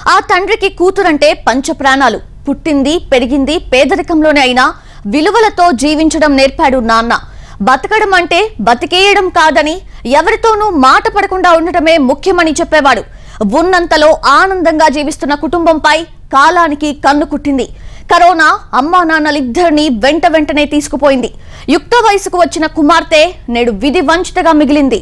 ఆ తండ్రికి కూతురంటే పంచప్రాణాలు పుట్టింది పెరిగింది పేదరికంలోనే అయినా విలువలతో జీవించడం నేర్పాడు నాన్న బతకడం అంటే బతికేయడం కాదని ఎవరితోనూ మాట పడకుండా ఉండటమే ముఖ్యమని చెప్పేవాడు ఉన్నంతలో ఆనందంగా జీవిస్తున్న కుటుంబంపై కాలానికి కన్ను కుట్టింది కరోనా అమ్మా నాన్నలిద్దరినీ వెంట వెంటనే తీసుకుపోయింది యుక్త వయసుకు వచ్చిన కుమార్తె నేడు విధి వంచితగా మిగిలింది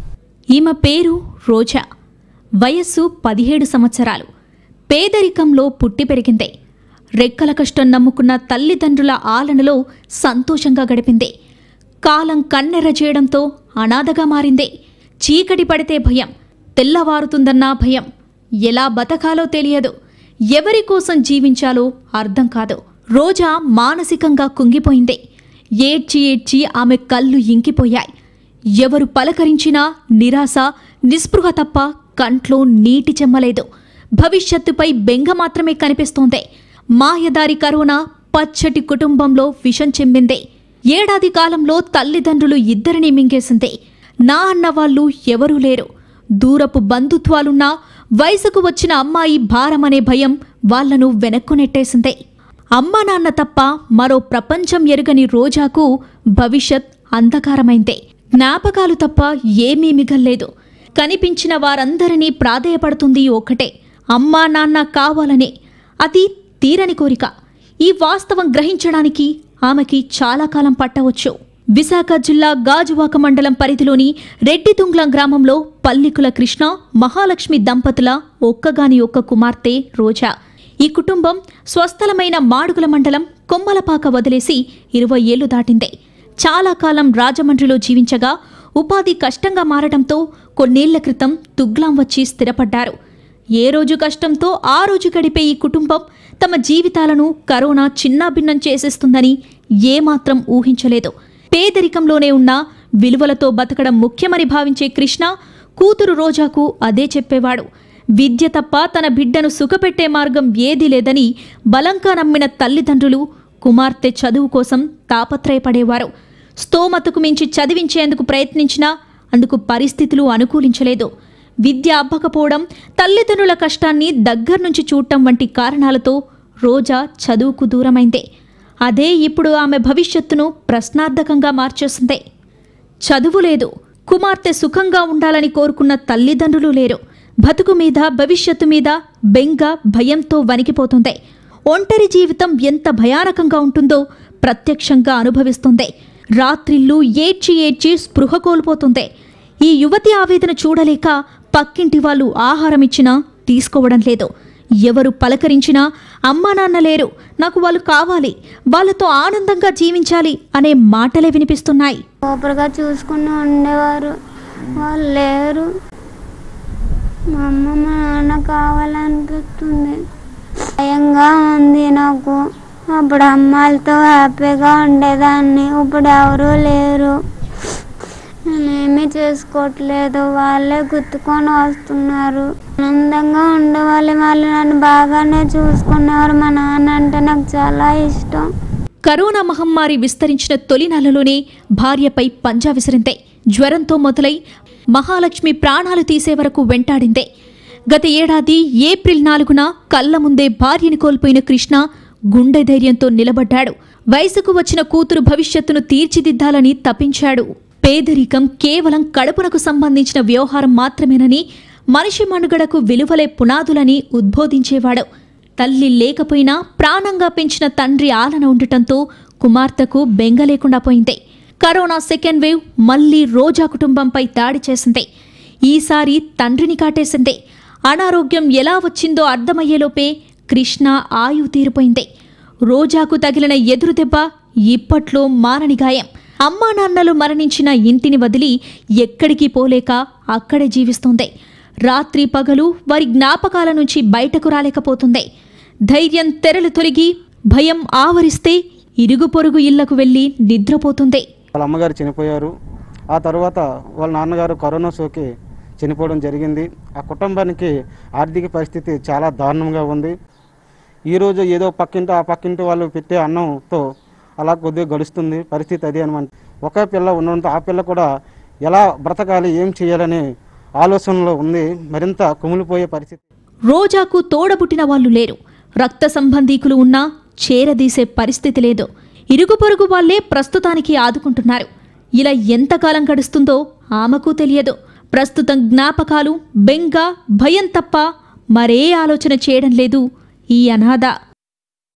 ఈమె పేరు రోజా వయస్సు పదిహేడు సంవత్సరాలు పేదరికంలో పుట్టి పెరిగిందే రెక్కల కష్టం నమ్ముకున్న తల్లిదండ్రుల ఆలనలో సంతోషంగా గడిపిందే కాలం కన్నెర చేయడంతో అనాథగా మారిందే చీకటి పడితే భయం తెల్లవారుతుందన్న భయం ఎలా బతకాలో తెలియదు ఎవరి కోసం జీవించాలో అర్థం కాదు రోజా మానసికంగా కుంగిపోయిందే ఏడ్చి ఏడ్చి ఆమె కళ్ళు ఇంకిపోయాయి ఎవరు పలకరించినా నిరాశ నిస్పృహ తప్ప కంట్లో నీటి చెమ్మలేదు భవిష్యత్తుపై బెంగ మాత్రమే కనిపిస్తోంది మాయదారి కరోనా పచ్చటి కుటుంబంలో విషం చెమ్మిందే ఏడాది కాలంలో తల్లిదండ్రులు ఇద్దరిని మింగేసిందే నా అన్నవాళ్ళు ఎవరూ లేరు దూరపు బంధుత్వాలున్నా వయసుకు వచ్చిన అమ్మాయి భారమనే భయం వాళ్లను వెనక్కు నెట్టేసిందే అమ్మా నాన్న తప్ప మరో ప్రపంచం ఎరుగని రోజాకు భవిష్యత్ అంధకారమైందే జ్ఞాపకాలు తప్ప ఏమీ మిగల్లేదు కనిపించిన వారందరినీ ప్రాధేయపడుతుంది ఒక్కటే అమ్మా నాన్న కావాలనే అది తీరని కోరిక ఈ వాస్తవం గ్రహించడానికి ఆమెకి చాలా కాలం పట్టవచ్చు విశాఖ జిల్లా గాజువాక మండలం పరిధిలోని రెడ్డితుంగ్లం గ్రామంలో పల్లికుల కృష్ణ మహాలక్ష్మి దంపతుల ఒక్కగాని ఒక్క కుమార్తె రోజా ఈ కుటుంబం స్వస్థలమైన మాడుగుల మండలం కొమ్మలపాక వదిలేసి ఇరవై ఏళ్లు దాటిందే చాలా కాలం రాజమండ్రిలో జీవించగా ఉపాధి కష్టంగా మారడంతో కొన్నేళ్ల క్రితం తుగ్లాం వచ్చి స్థిరపడ్డారు ఏ రోజు కష్టంతో ఆ రోజు గడిపే ఈ కుటుంబం తమ జీవితాలను కరోనా చిన్నాభిన్నం చేసేస్తుందని ఏమాత్రం ఊహించలేదు పేదరికంలోనే ఉన్న విలువలతో బతకడం ముఖ్యమని భావించే కృష్ణ కూతురు రోజాకు అదే చెప్పేవాడు విద్య తప్ప తన బిడ్డను సుఖపెట్టే మార్గం ఏదీ లేదని బలంగా నమ్మిన తల్లిదండ్రులు కుమార్తె చదువు కోసం తాపత్రయపడేవారు స్తోమతకు మించి చదివించేందుకు ప్రయత్నించినా అందుకు పరిస్థితులు అనుకూలించలేదు విద్య అబ్బకపోవడం తల్లిదండ్రుల కష్టాన్ని దగ్గర్నుంచి చూడటం వంటి కారణాలతో రోజా చదువుకు దూరమైందే అదే ఇప్పుడు ఆమె భవిష్యత్తును ప్రశ్నార్థకంగా మార్చేసిందే చదువు లేదు కుమార్తె సుఖంగా ఉండాలని కోరుకున్న తల్లిదండ్రులు లేరు బతుకు మీద భవిష్యత్తు మీద బెంగ భయంతో వణికిపోతుంది ఒంటరి జీవితం ఎంత భయానకంగా ఉంటుందో ప్రత్యక్షంగా అనుభవిస్తుంది రాత్రిళ్ళు ఏడ్చి ఏడ్చి స్పృహ కోల్పోతుంది ఈ యువతి ఆవేదన చూడలేక పక్కింటి వాళ్ళు ఆహారం ఇచ్చినా తీసుకోవడం లేదు ఎవరు పలకరించినా అమ్మా నాన్న లేరు నాకు వాళ్ళు కావాలి వాళ్ళతో ఆనందంగా జీవించాలి అనే మాటలే వినిపిస్తున్నాయి సూపర్గా చూసుకుని ఉండేవారు వాళ్ళు లేరు మా అమ్మ మా నాన్న కావాలనిపిస్తుంది భయంగా ఉంది నాకు అప్పుడు అమ్మాయిలతో హ్యాపీగా ఉండేదాన్ని ఇప్పుడు ఎవరూ లేరు నేనేమీ చేసుకోవట్లేదు వాళ్ళే గుర్తుకొని వస్తున్నారు ఆనందంగా ఉండేవాళ్ళు వాళ్ళు నన్ను బాగానే చూసుకునేవారు మా నాన్న అంటే నాకు చాలా ఇష్టం కరోనా మహమ్మారి విస్తరించిన తొలి నెలలోనే భార్యపై పంజా విసిరిందే జ్వరంతో మొదలై మహాలక్ష్మి ప్రాణాలు తీసే వరకు వెంటాడిందే గత ఏడాది ఏప్రిల్ నాలుగున కళ్ళ ముందే భార్యని కోల్పోయిన కృష్ణ గుండె ధైర్యంతో నిలబడ్డాడు వయసుకు వచ్చిన కూతురు భవిష్యత్తును తీర్చిదిద్దాలని తప్పించాడు పేదరికం కేవలం కడుపునకు సంబంధించిన వ్యవహారం మాత్రమేనని మనిషి మనుగడకు విలువలే పునాదులని ఉద్బోధించేవాడు తల్లి లేకపోయినా ప్రాణంగా పెంచిన తండ్రి ఆలన ఉండటంతో కుమార్తెకు బెంగ లేకుండా పోయింది కరోనా సెకండ్ వేవ్ మళ్లీ రోజా కుటుంబంపై దాడి చేసింది ఈసారి తండ్రిని కాటేసింది అనారోగ్యం ఎలా వచ్చిందో అర్థమయ్యేలోపే కృష్ణ ఆయువు తీరిపోయింది రోజాకు తగిలిన ఎదురు దెబ్బ ఇప్పట్లో మారని గాయం అమ్మా నాన్నలు మరణించిన ఇంటిని వదిలి ఎక్కడికి పోలేక అక్కడే జీవిస్తోంది రాత్రి పగలు వారి జ్ఞాపకాల నుంచి బయటకు రాలేకపోతుంది ధైర్యం తెరలు తొలగి భయం ఆవరిస్తే ఇరుగు పొరుగు ఇళ్లకు వెళ్ళి నిద్రపోతుంది వాళ్ళ అమ్మగారు చనిపోయారు ఆ తర్వాత వాళ్ళ నాన్నగారు కరోనా సోకి చనిపోవడం జరిగింది ఆ కుటుంబానికి ఆర్థిక పరిస్థితి చాలా దారుణంగా ఉంది ఈరోజు ఏదో పక్కింటి ఆ పక్కింటి వాళ్ళు పెట్టే అన్నంతో అలా కొద్దిగా గడుస్తుంది పరిస్థితి అదే అనమాట ఒకే పిల్ల ఉన్నంత ఆ పిల్ల కూడా ఎలా బ్రతకాలి ఏం చేయాలనే ఆలోచనలో ఉంది మరింత కుమిలిపోయే పరిస్థితి రోజాకు తోడబుట్టిన వాళ్ళు లేరు రక్త సంబంధీకులు ఉన్నా చేరదీసే పరిస్థితి లేదు ఇరుగు పొరుగు వాళ్లే ప్రస్తుతానికి ఆదుకుంటున్నారు ఇలా ఎంతకాలం గడుస్తుందో ఆమెకు తెలియదు ప్రస్తుతం జ్ఞాపకాలు బెంగ భయం తప్ప మరే ఆలోచన చేయడం లేదు ఈ అనాథ